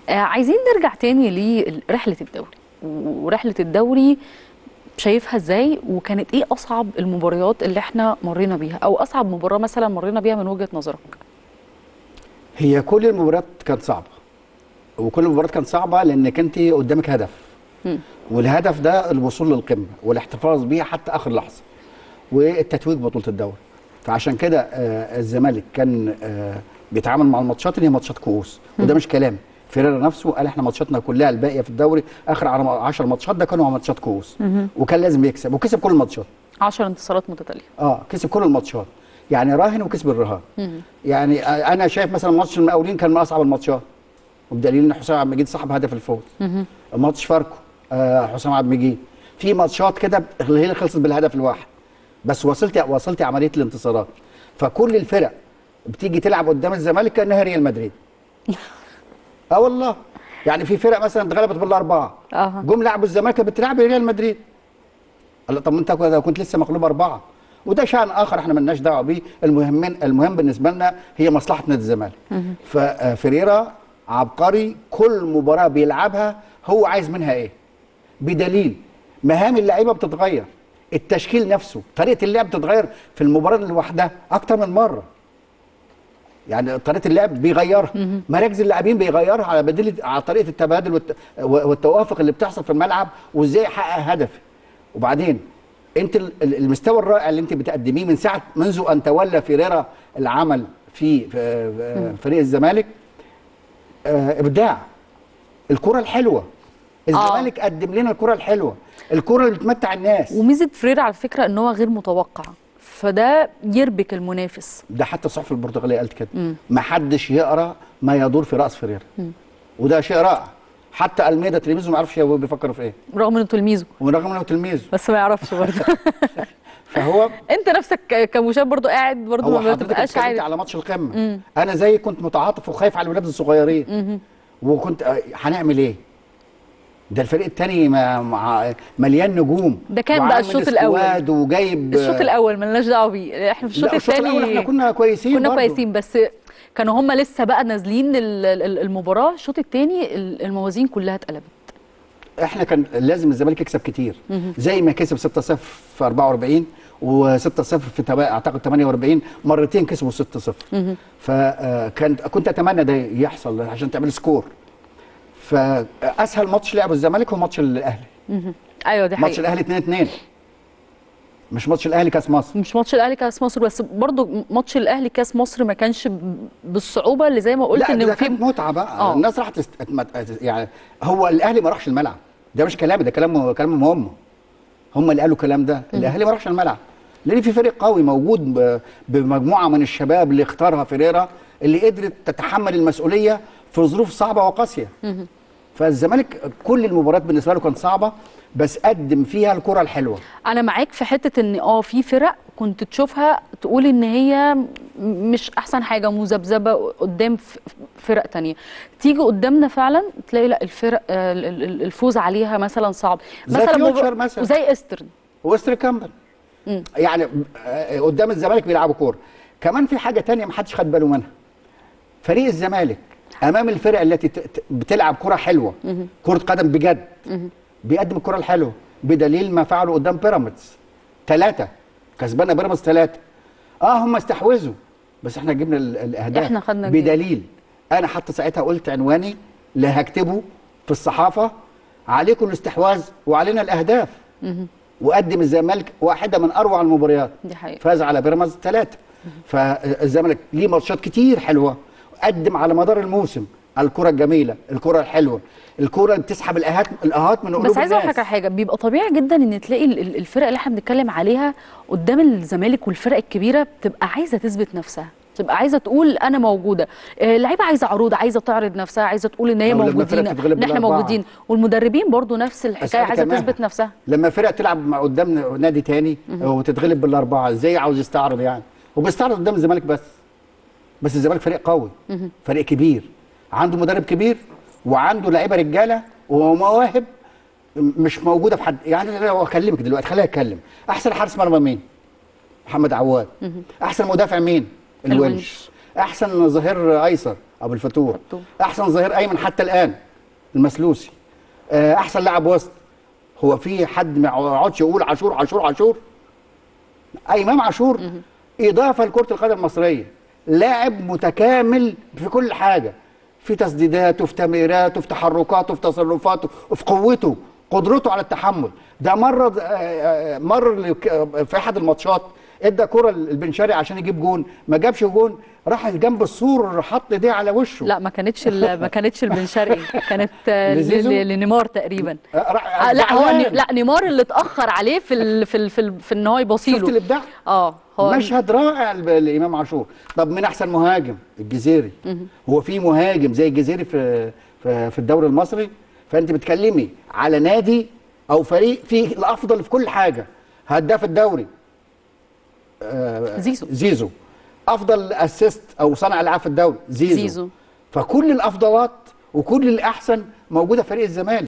آه عايزين نرجع تاني لرحله الدوري ورحله الدوري شايفها ازاي وكانت ايه اصعب المباريات اللي احنا مرينا بيها او اصعب مباراه مثلا مرينا بيها من وجهه نظرك هي كل المباريات كانت صعبه وكل المباريات كانت صعبه لانك انت قدامك هدف مم. والهدف ده الوصول للقمه والاحتفاظ بيها حتى اخر لحظه والتتويج ببطوله الدوري فعشان كده آه، الزمالك كان آه، بيتعامل مع الماتشات اللي هي ماتشات كؤوس وده مش كلام فيريرا نفسه قال احنا ماتشاتنا كلها الباقيه في الدوري اخر 10 ماتشات ده كانوا ماتشات كؤوس وكان لازم يكسب وكسب كل الماتشات 10 انتصارات متتاليه اه كسب كل الماتشات يعني راهن وكسب الرهان يعني آه، انا شايف مثلا ماتش المقاولين كان من اصعب الماتشات وبدليل ان حسام عبد المجيد صاحب هدف الفوز ماتش فاركو آه حسام عبد المجيد في ماتشات كده اللي هي اللي خلصت بالهدف الواحد بس وصلت وصلت عمليه الانتصارات فكل الفرق بتيجي تلعب قدام الزمالك كانها ريال مدريد اه والله يعني في فرق مثلا اتغلبت بالاربعه أها. جم لعبوا الزمالك كانت بتلعب ريال مدريد قال له طب ما انت كنت- كنت لسه مغلوب اربعه وده شان اخر احنا مالناش دعوه بيه المهم المهم بالنسبه لنا هي مصلحه نادي الزمالك ففريرا عبقري كل مباراه بيلعبها هو عايز منها ايه بدليل مهام اللعيبه بتتغير التشكيل نفسه طريقه اللعب بتتغير في المباراه لوحدها اكتر من مره يعني طريقه اللعب بيغيرها مراكز اللاعبين بيغيرها على بديل على طريقه التبادل والت... والتوافق اللي بتحصل في الملعب وازاي يحقق هدف وبعدين انت ال- ال- المستوى الرائع اللي انت بتقدميه من ساعه منذ ان تولى فيريرا العمل في في- في فريق الزمالك آه، ابداع الكره الحلوه الزمالك قدم لنا الكره الحلوه الكره اللي بتمتع الناس وميزه فريرا على فكره ان هو غير متوقع فده يربك المنافس ده حتى الصحف البرتغاليه قالت كده ما حدش يقرا ما يدور في راس فيريرا وده شيء رائع حتى الميدا تلميذه ما يعرفش هو بيفكر في ايه رغم انه تلميذه ورغم انه تلميذ بس ما يعرفش برضه فهو انت نفسك ك- كمشاهد برضه قاعد برضه هو ما حضرتك بتبقاش اتكلمت عارف على ماتش القمه انا زي كنت متعاطف وخايف على الولاد الصغيرين وكنت آه، هنعمل ايه ده الفريق الثاني مليان نجوم ده كان بقى وعامل الشوط الأول. سكواد وجايب الشوط الاول ملناش دعوه بيه احنا في الشوط لا، الشوط الثاني الاول احنا كنا كويسين كنا برضو. كويسين بس كانوا هم لسه بقى نازلين ال- ال- المباراه الشوط الثاني الموازين كلها اتقلبت احنا كان لازم الزمالك يكسب كتير زي ما كسب 6-0 في 44 و6-0 في تبا- اعتقد 48 مرتين كسبوا 6-0 فكان كنت اتمنى ده يحصل عشان تعمل سكور فاسهل ماتش لعبه الزمالك هو ماتش الاهلي ايوه دي ماتش حقيقه الاهلي 2 2 مش ماتش الاهلي كاس مصر مش ماتش الاهلي كاس مصر بس برضه ماتش الاهلي كاس مصر ما كانش ب- بالصعوبه اللي زي ما قلت لا ان ده في كانت متعه بقى آه. الناس راحت است... اتمت- يعني هو الاهلي ما راحش الملعب ده مش كلامي ده كلام كلامهم هم هم اللي قالوا الكلام ده الاهلي ما راحش الملعب لان في فريق قوي موجود ب... بمجموعه من الشباب اللي اختارها فيريرا اللي قدرت تتحمل المسؤوليه في ظروف صعبه وقاسيه فالزمالك كل المباريات بالنسبه له كانت صعبه بس قدم فيها الكره الحلوه انا معاك في حته ان اه في فرق كنت تشوفها تقول ان هي م- مش احسن حاجه مذبذبه قدام ف- فرق تانية تيجي قدامنا فعلا تلاقي لا الفرق آه، ال- ال- الفوز عليها مثلا صعب زي مثلا فيوتشر مب- مثلا. وزي استرن وستر كامبل يعني آه، قدام الزمالك بيلعبوا كوره كمان في حاجه تانية ما حدش خد باله منها فريق الزمالك امام الفرق التي ت- ت- بتلعب كره حلوه كره قدم بجد بيقدم الكره الحلوه بدليل ما فعلوا قدام بيراميدز ثلاثه كسبنا بيراميدز ثلاثه اه هم استحوذوا بس احنا جبنا ال- الاهداف إحنا خدنا الجيم. بدليل انا حتى ساعتها قلت عنواني اللي هكتبه في الصحافه عليكم الاستحواذ وعلينا الاهداف وقدم الزمالك واحده من اروع المباريات دي حقيقة. فاز على بيراميدز ثلاثه فالزمالك ليه ماتشات كتير حلوه قدم على مدار الموسم الكره الجميله الكره الحلوه الكره اللي بتسحب الاهات الاهات من قلوب بس عايزه اقول الناس لك على حاجه بيبقى طبيعي جدا ان تلاقي ال- ال- الفرق اللي احنا بنتكلم عليها قدام الزمالك والفرق الكبيره بتبقى عايزه تثبت نفسها بتبقى عايزه تقول انا موجوده آه، اللعيبه عايزه عروض عايزه تعرض نفسها عايزه تقول ان هي أو لما فرقة موجودين تتغلب ان احنا بالأربعة. موجودين والمدربين برضو نفس الحكايه أسألك عايزه كمان. تثبت نفسها لما فرقه تلعب مع قدام نادي تاني وتتغلب بالاربعه ازاي عاوز يستعرض يعني وبيستعرض قدام الزمالك بس بس الزمالك فريق قوي فريق كبير عنده مدرب كبير وعنده لعيبه رجاله ومواهب م- مش موجوده في حد يعني أنا لو اكلمك دلوقتي خليني اتكلم احسن حارس مرمى مين محمد عواد احسن مدافع مين الونش. الونش احسن ظهير ايسر ابو الفتوح فتوح. احسن ظهير ايمن حتى الان المسلوسي آه، احسن لاعب وسط هو في حد ما يقعدش يقول عاشور عاشور عاشور امام عاشور اضافه لكره القدم المصريه لاعب متكامل في كل حاجه في تسديداته في تمريراته في تحركاته في تصرفاته في قوته قدرته على التحمل ده مره آه، آه، مر لك- في احد الماتشات ادى كره البنشاري عشان يجيب جون ما جابش جون راح جنب السور حط ايديه على وشه لا ما كانتش ال- ما كانتش البن شرقي كانت آه، لزيزو؟ ل- لنيمار تقريبا آه، راح- آه، لا هو زعلان. ني- لا نيمار اللي اتاخر عليه في ال في ال في, ال في ان هو شفت يبصيله الابداع اه هو مشهد رائع ل- لامام عاشور طب مين احسن مهاجم الجزيري هو في مهاجم زي الجزيري في في, في الدوري المصري فانت بتكلمي على نادي او فريق فيه الافضل في كل حاجه هداف الدوري آه، زيزو. زيزو افضل اسيست او صانع العاب في الدوري زيزو, زيزو. فكل الافضلات وكل الاحسن موجوده في فريق الزمالك